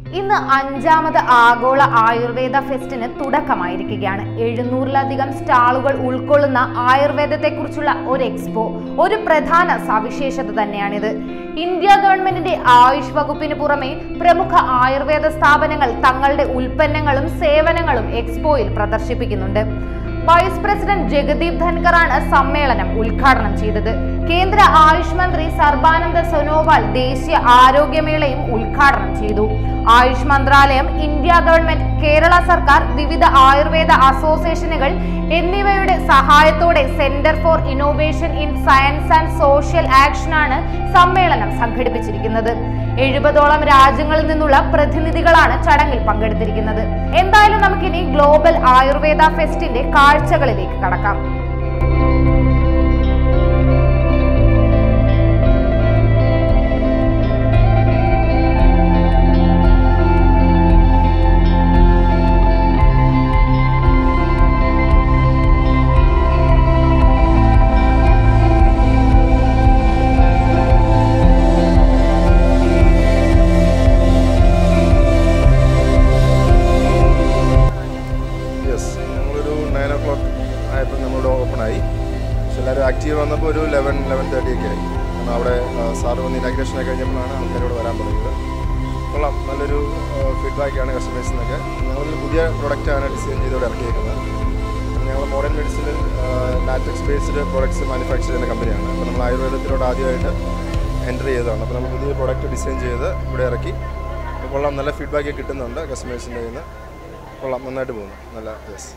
ഇന്ന് അഞ്ചാമത് ആഗോള ആയുർവേദ ഫെസ്റ്റിന് തുടക്കമായിരിക്കുകയാണ് എഴുന്നൂറിലധികം സ്റ്റാളുകൾ ഉൾക്കൊള്ളുന്ന ആയുർവേദത്തെക്കുറിച്ചുള്ള ഒരു എക്സ്പോ ഒരു പ്രധാന സവിശേഷത തന്നെയാണിത് ഇന്ത്യ ഗവൺമെന്റിന്റെ ആയുഷ് വകുപ്പിന് പുറമെ പ്രമുഖ ആയുർവേദ സ്ഥാപനങ്ങൾ തങ്ങളുടെ ഉൽപ്പന്നങ്ങളും സേവനങ്ങളും എക്സ്പോയിൽ പ്രദർശിപ്പിക്കുന്നുണ്ട് വൈസ് പ്രസിഡന്റ് ജഗദീപ് ധൻകറാണ് സമ്മേളനം ഉദ്ഘാടനം ചെയ്തത് കേന്ദ്ര ആയുഷ് മന്ത്രി സർബാനന്ദ സോനോവാൾ ദേശീയ ആരോഗ്യമേളയും ഉദ്ഘാടനം ചെയ്തു ആയുഷ് മന്ത്രാലയം ഇന്ത്യ ഗവൺമെന്റ് കേരള സർക്കാർ വിവിധ ആയുർവേദ അസോസിയേഷനുകൾ എന്നിവയുടെ സഹായത്തോടെ centre for innovation in science and social ആക്ഷനാണ് സമ്മേളനം സംഘടിപ്പിച്ചിരിക്കുന്നത് എഴുപതോളം രാജ്യങ്ങളിൽ നിന്നുള്ള പ്രതിനിധികളാണ് ചടങ്ങിൽ പങ്കെടുത്തിരിക്കുന്നത് എന്തായാലും നമുക്കിനി ഗ്ലോബൽ ആയുർവേദ ഫെസ്റ്റിന്റെ കാഴ്ചകളിലേക്ക് കടക്കാം യെസ് ഞങ്ങളൊരു നയൻ ഓ ക്ലോക്ക് ആയപ്പോൾ നമ്മളിവിടെ ഓപ്പൺ ആയി പക്ഷെ എല്ലാവരും ആക്റ്റീവ് വന്നപ്പോൾ ഒരു ലെവൻ ലെവൻ തേർട്ടി ഒക്കെ ആയി കാരണം അവിടെ സാറ് വന്ന് ഇനാഗ്രേഷൻ ഒക്കെ കഴിഞ്ഞപ്പോഴാണ് ആൾക്കാരോട് വരാൻ തുടങ്ങിയത് കൊള്ളാം നല്ലൊരു ഫീഡ്ബാക്കാണ് കസ്റ്റമേഴ്സിൽ നിന്നൊക്കെ ഞങ്ങളൊരു പുതിയ പ്രൊഡക്റ്റാണ് ഡിസൈൻ ചെയ്ത് ഇവിടെ ഇറക്കിയേക്കുന്നത് ഞങ്ങൾ മോഡേൺ മെഡിസിനിൽ ലാറ്റക്സ് ബേസ്ഡ് പ്രോഡക്ട്സ് മാനുഫാക്ചർ ചെയ്യുന്ന കമ്പനിയാണ് അപ്പോൾ നമ്മൾ ആയുർവേദത്തിലോട്ട് ആദ്യമായിട്ട് എൻ്റർ ചെയ്തതാണ് അപ്പോൾ നമ്മൾ പുതിയ പ്രോഡക്റ്റ് ഡിസൈൻ ചെയ്ത് ഇവിടെ ഇറക്കി അപ്പോൾ കൊള്ളാം നല്ല ഫീഡ്ബാക്ക് കിട്ടുന്നുണ്ട് കസ്റ്റമേഴ്സിൻ്റെ കയ്യിൽ നിന്ന് കൊള്ളാം നന്നായിട്ട് പോകുന്നു നല്ല യെസ്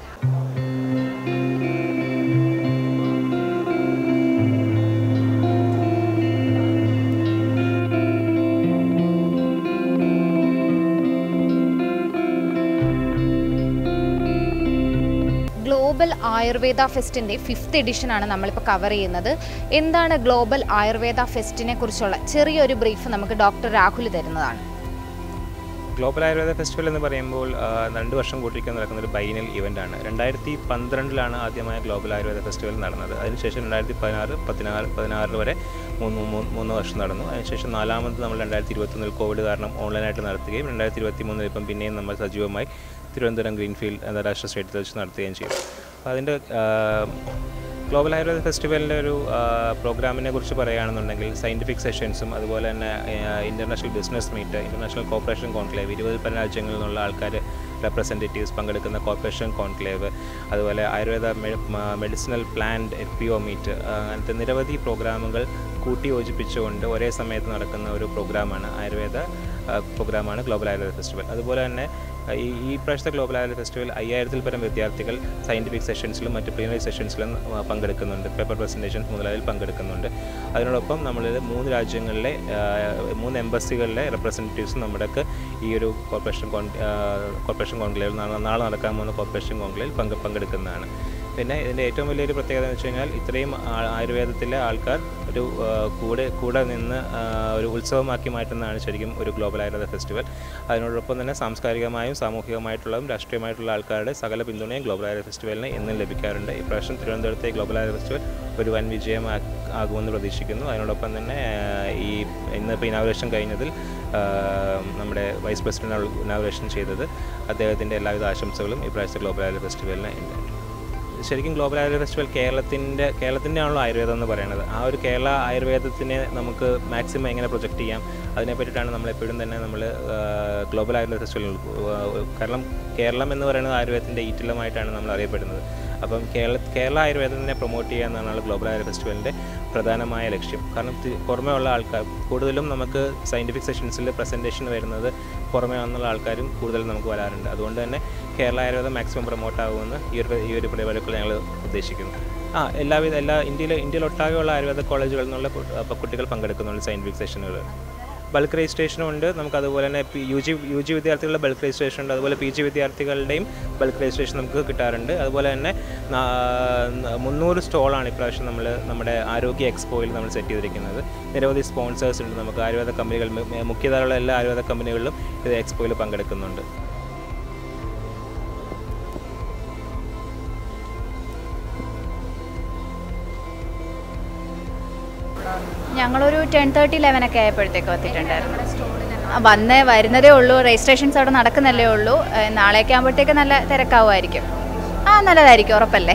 ഗ്ലോബൽ ആയുർവേദ ഫെസ്റ്റിന്റെ ഫിഫ്ത്ത് എഡിഷനാണ് നമ്മളിപ്പോൾ കവർ ചെയ്യുന്നത് എന്താണ് ഗ്ലോബൽ ആയുർവേദ ഫെസ്റ്റിനെ കുറിച്ചുള്ള ചെറിയൊരു ബ്രീഫ് നമുക്ക് ഡോക്ടർ രാഹുൽ തരുന്നതാണ് ഗ്ലോബൽ ആയുർവേദ ഫെസ്റ്റിവൽ എന്ന് പറയുമ്പോൾ ആ, രണ്ട് വർഷം കൂട്ടിരിക്കാൻ നടക്കുന്ന ഒരു ബൈനൽ ഇവൻ്റ് ആണ് രണ്ടായിരത്തി പന്ത്രണ്ടിലാണ് ആദ്യമായ ഗ്ലോബൽ ആയുർവേദ ഫെസ്റ്റിവൽ നടന്നത് അതിനുശേഷം രണ്ടായിരത്തി പതിനാറ് പതിനാറ് പതിനാറ് വരെ മൂന്ന് മൂന്ന് മൂന്ന് വർഷം നടന്നു അതിനുശേഷം നാലാമത് നമ്മൾ രണ്ടായിരത്തി ഇരുപത്തൊന്നിൽ കോവിഡ് കാരണം ഓൺലൈനായിട്ട് നടത്തുകയും രണ്ടായിരത്തി ഇരുപത്തി മൂന്നിൽ ഇപ്പം പിന്നെയും നമ്മൾ സജീവമായി തിരുവനന്തപുരം ഗ്രീൻഫീൽഡ് അന്താരാഷ്ട്ര സ്റ്റേഡിയത്തിൽ വെച്ച് നടത്തുകയും ചെയ്തു അപ്പോൾ അതിൻ്റെ ആ, ഗ്ലോബൽ ആയുർവേദ ഫെസ്റ്റിവലിൻ്റെ ഒരു ആ, പ്രോഗ്രാമിനെ കുറിച്ച് പറയുകയാണെന്നുണ്ടെങ്കിൽ സയൻറ്റിഫിക് സെഷൻസും അതുപോലെ തന്നെ international business meet international corporation conclave ഇരുപത് പല രാജ്യങ്ങളിൽ നിന്നുള്ള ആൾക്കാർ റെപ്രസെൻറ്റേറ്റീവ്സ് പങ്കെടുക്കുന്ന കോർപ്പറേഷൻ കോൺക്ലേവ് അതുപോലെ Ayurveda medicinal plant F P O meet അങ്ങനത്തെ നിരവധി പ്രോഗ്രാമുകൾ കൂട്ടി യോജിപ്പിച്ചുകൊണ്ട് ഒരേ സമയത്ത് നടക്കുന്ന ഒരു പ്രോഗ്രാമാണ് ആയുർവേദ ആ, പ്രോഗ്രാമാണ് ഗ്ലോബൽ ആയുർവേദ ഫെസ്റ്റിവൽ അതുപോലെ തന്നെ ആ, ഈ ഈ പ്രാവശ്യത്തെ ഗ്ലോബൽ ആയുർവേദ ഫെസ്റ്റിവൽ അയ്യായിരത്തിൽ പരം വിദ്യാർത്ഥികൾ സയൻറ്റിഫിക് സെഷൻസിലും മറ്റ് പ്ലീനറി സെഷൻസിലും ആ, പങ്കെടുക്കുന്നുണ്ട് പേപ്പർ പ്രസൻറ്റേഷൻ മുതലായതിൽ പങ്കെടുക്കുന്നുണ്ട് അതിനോടൊപ്പം നമ്മൾ മൂന്ന് രാജ്യങ്ങളിലെ ആ, മൂന്ന് എംബസികളിലെ റെപ്രസെൻറ്റേറ്റീവ്സും നമ്മുടെക്ക് ഈ ഒരു കോർപ്പറേഷൻ കോൺ ആ, കോർപ്പറേഷൻ കോൺക്ലേവിൽ നാളെ നാളെ നടക്കാൻ പോകുന്ന കോർപ്പറേഷൻ കോൺക്ലേവിൽ പങ്കെ പങ്കെടുക്കുന്നതാണ് പിന്നെ ഇതിൻ്റെ ഏറ്റവും വലിയൊരു പ്രത്യേകത എന്ന് വെച്ച് കഴിഞ്ഞാൽ ഇത്രയും ആ- ആയുർവേദത്തിലെ ആൾക്കാർ ഒരു ആ, കൂടെ കൂടെ നിന്ന് ആ, ഒരു ഉത്സവമാക്കി മാറ്റുന്നതാണ് ശരിക്കും ഒരു ഗ്ലോബൽ ആയുർവേദ ഫെസ്റ്റിവൽ അതിനോടൊപ്പം തന്നെ സാംസ്കാരികമായും സാമൂഹികമായിട്ടുള്ളതും രാഷ്ട്രീയമായിട്ടുള്ള ആൾക്കാരുടെ സകല പിന്തുണയും ഗ്ലോബൽ ആയുർവേദ ഫെസ്റ്റിവലിന് എന്നും ലഭിക്കാറുണ്ട് ഇപ്രാവശ്യം തിരുവനന്തപുരത്തെ ഗ്ലോബൽ ആയുർവേദ ഫെസ്റ്റിവൽ ഒരു വൻ വിജയം ആ- ആകുമെന്ന് പ്രതീക്ഷിക്കുന്നു അതിനോടൊപ്പം തന്നെ ആ, ഈ ഇന്നിപ്പോൾ ഇനാഗുറേഷൻ കഴിഞ്ഞതിൽ ആ, നമ്മുടെ വൈസ് പ്രസിഡന്റ് ഇനാഗുറേഷൻ ചെയ്തത് അദ്ദേഹത്തിൻ്റെ എല്ലാവിധ ആശംസകളും ഇപ്രാവശ്യത്തെ ഗ്ലോബൽ ആയുർവേദ ഫെസ്റ്റിവലിന് ഉണ്ട് ശരിക്കും ഗ്ലോബൽ ആയുർവേദ ഫെസ്റ്റിവൽ കേരളത്തിൻ്റെ കേരളത്തിൻ്റെ ആണല്ലോ ആയുർവേദം എന്ന് പറയുന്നത് ആ ഒരു കേരള ആയുർവേദത്തിനെ നമുക്ക് മാക്സിമം എങ്ങനെ പ്രൊജക്റ്റ് ചെയ്യാം അതിനെ പറ്റിയിട്ടാണ് നമ്മൾ എപ്പോഴും തന്നെ നമ്മൾ ഗ്ലോബൽ ആയുർവേദ ഫെസ്റ്റിവൽ കാരണം കേരളം എന്ന് പറയുന്നത് ആയുർവേദത്തിൻ്റെ ഈറ്റിലമായിട്ടാണ് നമ്മൾ അറിയപ്പെടുന്നത് അപ്പം കേരള കേരള ആയുർവേദത്തിനെ പ്രൊമോട്ട് ചെയ്യുക എന്നാണ് ഗ്ലോബൽ ആയുർവേദ ഫെസ്റ്റിവലിൻ്റെ പ്രധാനമായ ലക്ഷ്യം കാരണം തി- പുറമേ ഉള്ള ആൾക്കാർ കൂടുതലും നമുക്ക് സയൻറ്റിഫിക് സെഷൻസിൽ പ്രസൻറ്റേഷൻ വരുന്നത് പുറമേ നിന്നുള്ള ആൾക്കാരും കൂടുതൽ നമുക്ക് വരാറുണ്ട് അതുകൊണ്ട് തന്നെ കേരള ആയുർവേദം മാക്സിമം പ്രൊമോട്ട് ആകുമെന്ന് ഈ ഒരു ഈ ഒരു പരിപാടികൾ ഞങ്ങൾ ഉദ്ദേശിക്കുന്നു ആ എല്ലാവിധ എല്ലാ ഇന്ത്യയിലെ ഇന്ത്യയിലൊട്ടാകെയുള്ള ആയുർവേദ കോളേജുകളിൽ നിന്നുള്ള കു- അപ്പോൾ കുട്ടികൾ പങ്കെടുക്കുന്നുണ്ട് സയൻറ്റിഫിക് സെഷനുകൾ ബൾക്ക് രജിസ്ട്രേഷനും ഉണ്ട് നമുക്ക് അതുപോലെ തന്നെ P U G U G വിദ്യാർത്ഥികളുടെ ബൾക്ക് രജിസ്ട്രേഷൻ ഉണ്ട് അതുപോലെ പി ജി വിദ്യാർത്ഥികളുടെയും ബൾക്ക് രജിസ്ട്രേഷൻ നമുക്ക് കിട്ടാറുണ്ട് അതുപോലെ തന്നെ നാ- മുന്നൂറ് സ്റ്റോളാണ് ഇപ്രാവശ്യം നമ്മൾ നമ്മുടെ ആരോഗ്യ എക്സ്പോയിൽ നമ്മൾ സെറ്റ് ചെയ്തിരിക്കുന്നത് നിരവധി സ്പോൺസേഴ്സ് ഉണ്ട് നമുക്ക് ആയുർവേദ കമ്പനികൾ മു- മുഖ്യധാരമുള്ള എല്ലാ ആയുർവേദ കമ്പനികളിലും ഇത് എക്സ്പോയിൽ പങ്കെടുക്കുന്നുണ്ട് ഞങ്ങളൊരു ടെൻ തേർട്ടി ലെവൻ ഒക്കെ ആയപ്പോഴത്തേക്കും എത്തിയിട്ടുണ്ടായിരുന്നു വന്ന് വരുന്നതേ ഉള്ളൂ രജിസ്ട്രേഷൻസ് അവിടെ നടക്കുന്നല്ലേ ഉള്ളൂ ഏഹ് നാളെയൊക്കെ ആകുമ്പോഴത്തേക്ക് നല്ല തിരക്കാവുമായിരിക്കും ആ നല്ലതായിരിക്കും ഉറപ്പല്ലേ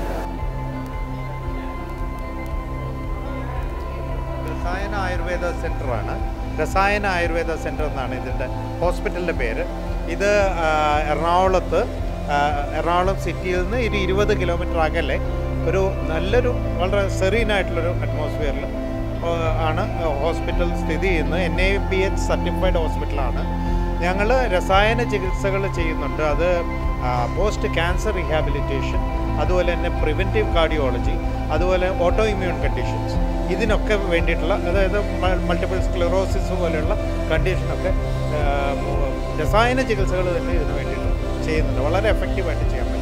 രസായന ആയുർവേദ സെൻ്ററാണ് രസായന ആയുർവേദ സെൻ്റർ എന്നാണ് ഇതിൻ്റെ ഹോസ്പിറ്റലിൻ്റെ പേര് ഇത് ആ, എറണാകുളത്ത് ആ, എറണാകുളം സിറ്റിയിൽ നിന്ന് ഒരു ഇരുപത് കിലോമീറ്റർ അകലെ ഒരു നല്ലൊരു വളരെ സെറീനായിട്ടുള്ളൊരു അറ്റ്മോസ്ഫിയറിൽ ആണ് ഹോസ്പിറ്റൽ സ്ഥിതി ചെയ്യുന്നത് N A B H certified ഹോസ്പിറ്റലാണ് ഞങ്ങൾ രസായന ചികിത്സകൾ ചെയ്യുന്നുണ്ട് അത് പോസ്റ്റ് ക്യാൻസർ റീഹാബിലിറ്റേഷൻ അതുപോലെ തന്നെ പ്രിവെൻറ്റീവ് കാർഡിയോളജി അതുപോലെ ഓട്ടോ ഇമ്മ്യൂൺ കണ്ടീഷൻസ് ഇതിനൊക്കെ വേണ്ടിയിട്ടുള്ള അതായത് മൾട്ടിപ്പിൾ സ്ക്ലെറോസിസ് പോലെയുള്ള കണ്ടീഷനൊക്കെ ആ, രസായന ചികിത്സകൾ തന്നെ ഇതിന് വേണ്ടിയിട്ട് ചെയ്യുന്നുണ്ട് വളരെ എഫക്റ്റീവായിട്ട് ചെയ്യാൻ പറ്റും